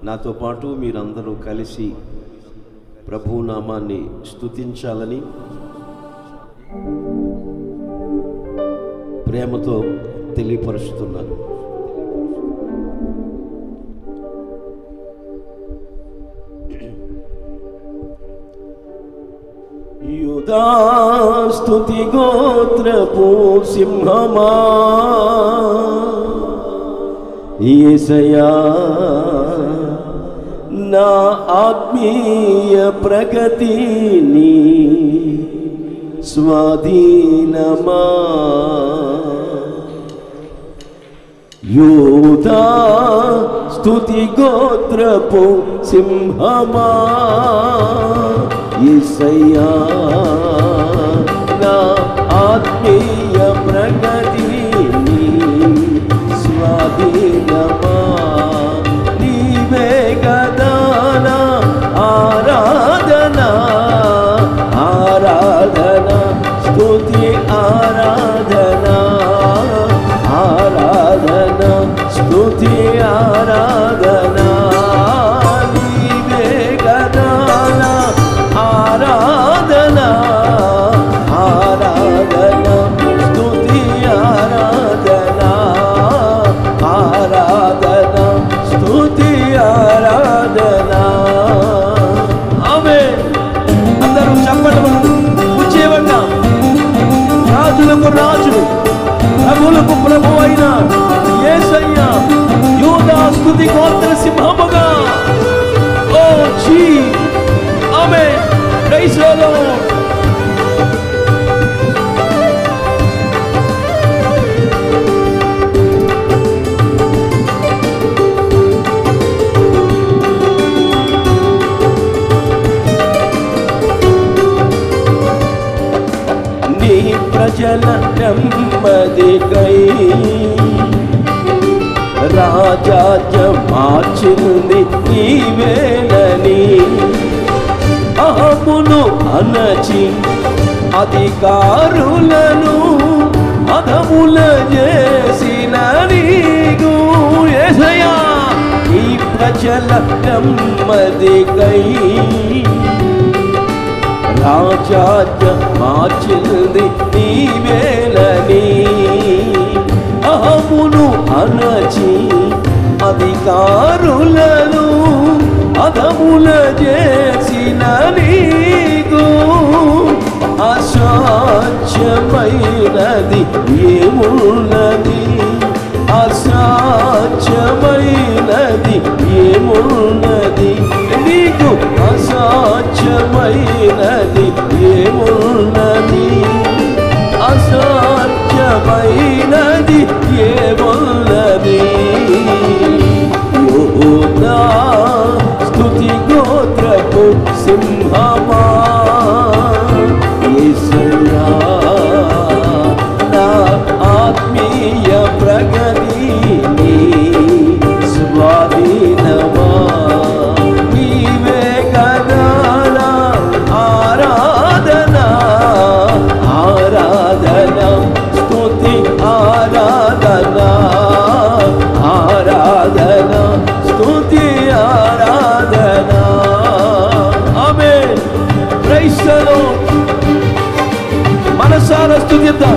నాతో పాటు మీరందరూ కలిసి ప్రభు నామాన్ని స్తుతించాలని ప్రేమతో తెలియపరుస్తున్నాను యుధాస్తుతి గోత్రపు సింహమా ఈసయా నా ఆత్మీయ ప్రగతిని స్వాధీనమా యూదా స్తుతి గోత్రపు సింహమా ఈసయ్యా నా ఆత్మీయ ప్రగతిని స్వాధీనమా నీవే గదాన ఆరాధన ఆరాధన స్తుతి ఆరాధన ఆరాధన స్తుతి ఆరాధన నీవే గదాన ఆరాధన ఆరాధన స్తుతి ఆరాధన ఆరాధన స్తుతి ఆరాధన ఆమె అందరూ చెప్పడం కూర్చేవన్నా రాజులకు రాజు ప్రభులకు ప్రభు అయిన యేసయ్య యూదా స్తుతి గోత్ర సింహముగా ఓ జీ ఆమె ప్రైజ్ ద లార్డ్ నీ ప్రజల నెమ్మదికై రాజాజ్యం మార్చింది నీవేలని అహమును అనచి అధికారులను అధముల చేసిన నీకు ఏసయ్యా ఈ ప్రజల నెమ్మదికై రాజాజ్ఞ మార్చింది నీవేలని అహమును అనచి అధికారులను అధముల చేసిన నీకు అసాధ్యమైనది ఏమున్నది అసాధ్యమైనది ఏమున్నది నీకు అసాధ్యమైనది ఏమున్నది అసాధ్యమైనది ఏమున్నది యోనా స్తుతి గోత్రపు సింహమా యేసయ్యా నా ఆత్మీయ ప్రగతిని స్వాధీనమా నీవే కదా నా ఆరాధన ఆరాధన స్తుతి ఆరాధన ఆరాధన స్తుతి ఆరాధన ఆమె క్రైస్తలో మనసారా స్తుతిద్దాం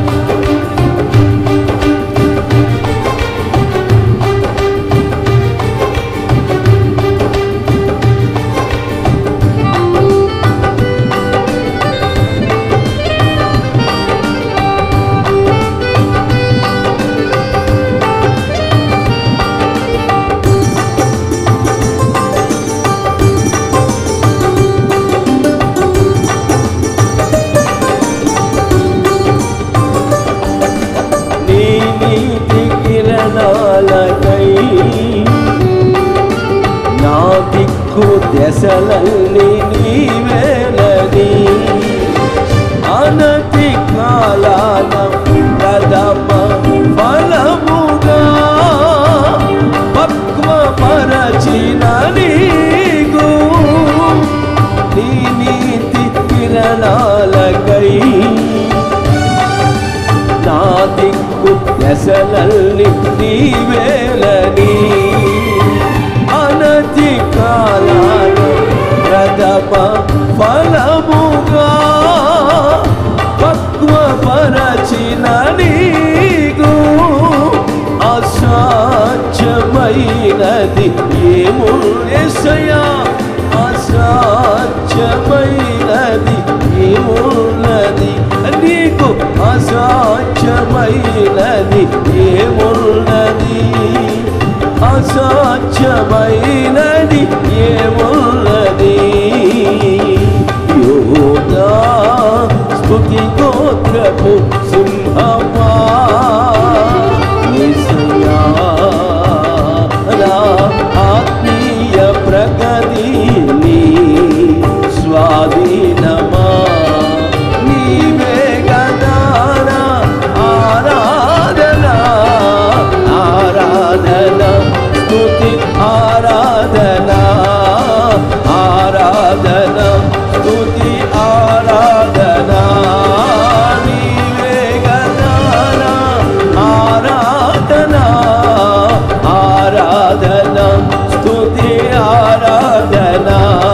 నీ నీతి కిరణాలకై నా దిక్కు దశలన్నీ నీవేలని అనతి కాలాన ప్రథమ ఫలముగా పక్వపరచిన నీకు నీ నీతి కిరణాలకై నా దిక్కు దశలల్ని నీవేలని అన అసాధ్యమైనది ఏముసయా అసాధ్యమైనది ఏమున్నది నీకు అసాధ్యమైనది ఏమున్నది అసాధ్యమైనది ఏమున్నది యోగా స్తుతి గోత్రపు సింహమా యేసయ్యా, నా ఆత్మీయ ప్రగతి నీ స్వాధీనమా నీవే గదాన ఆరాధన ఆరాధన స్తుతి ఆరాధన ఆరాధన స్తుతి ఆరాధన నీవే గదాన ఆరాధన ఆరాధన స్తుతి ఆరాధన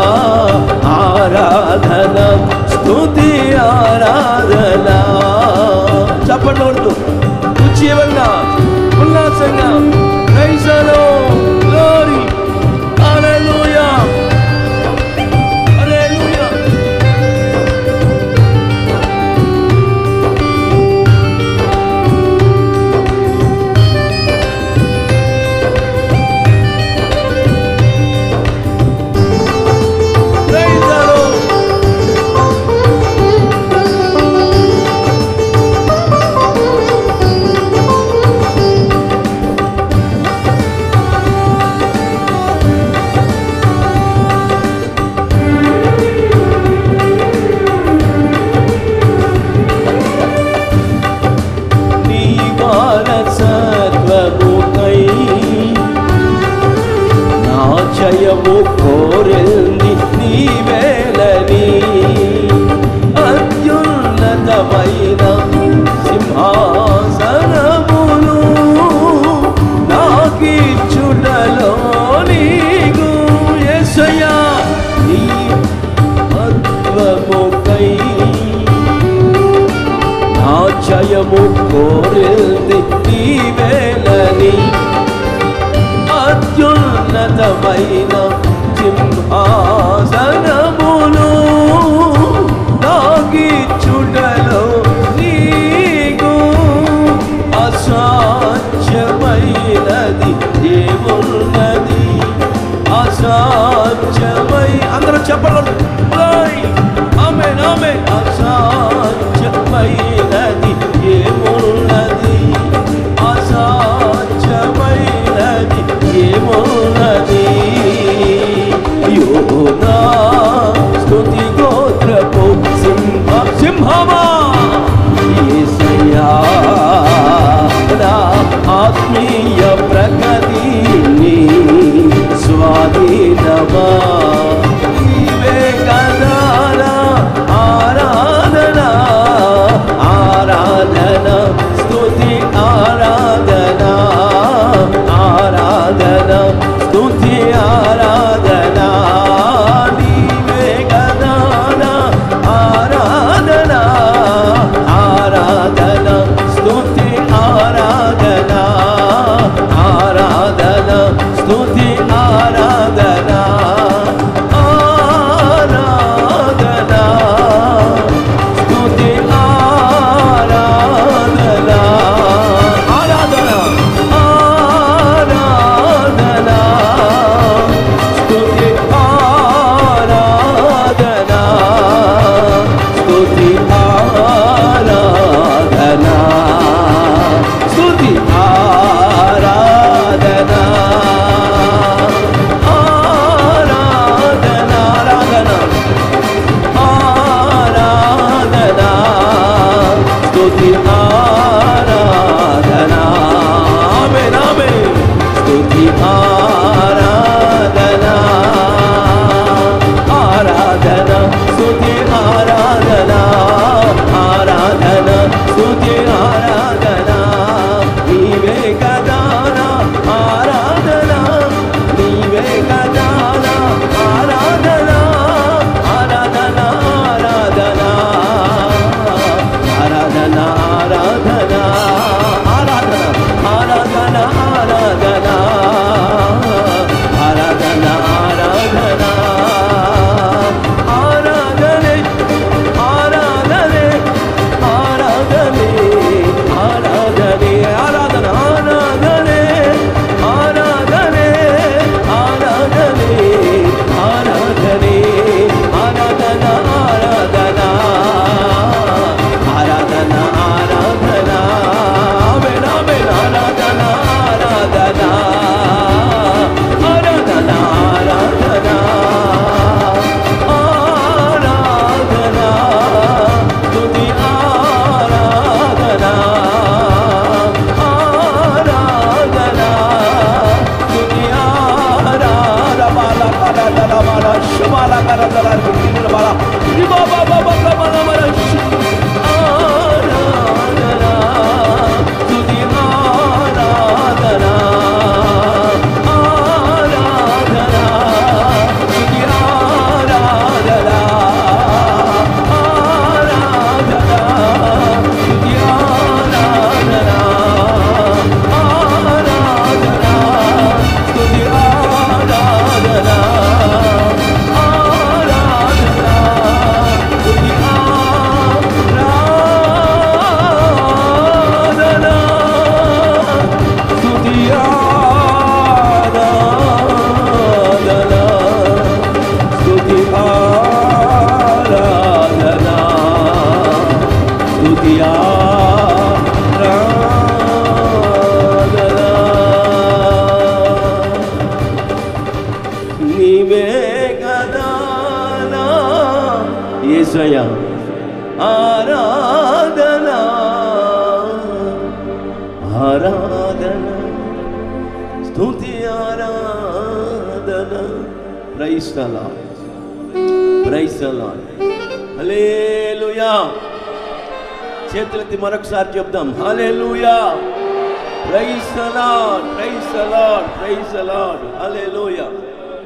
ఆరాధన స్తుతి ఆరాధన చప్పట్లు కొడుతూ ఉజ్జీవంగా ఉల్లాసంగా క్రైస్తలో గ్లోరీ హల్లెలూయా హల్లెలూయా Praise the Lord. నీ వారసత్వముకై నా జయము కోరింది నీవేలని అత్యున్నతమైన సింహాసనమును నాకిచ్చుటలో నీకు ఎసయా నీ అత్వముకై నా జయము కోరింది నీవేలని అత్యున్నతమైన సింహాసనమును నాగిచ్చుటలో నీకు అసాధ్యమైనది ఏమున్నది అసాధ్యమై అందరూ చెప్పండి ఆమె ఆమె అసాధ్యమైనది ఏమున్నది అసాధ్యమైనది ఏమున్నది యోనా స్తుతి గోత్రపు సింహ సింహమా యేసయ్యా నా ఆత్మీయ ప్రగతి నీ స్వాధీనమా నీవే కదా నా ఆరాధన ఆరాధన స్తుతి ఆరాధన ఆరాధన స్తుతి ఆరాధన నీవే కదా నా ఆరాధన ఆరాధన స్తుతి ఆరాధన ఆరాధన స్తుతి ఆరాధన నీవే కదా నా యేసయ్య ఆరాధన ఆరాధన స్తుతి ఆరాధన praise the lord praise the lord హల్లెలూయా చేతులెత్తి మరొకసారి చెప్దాం హల్లెలూయా praise the lord praise the lord praise the lord hallelujah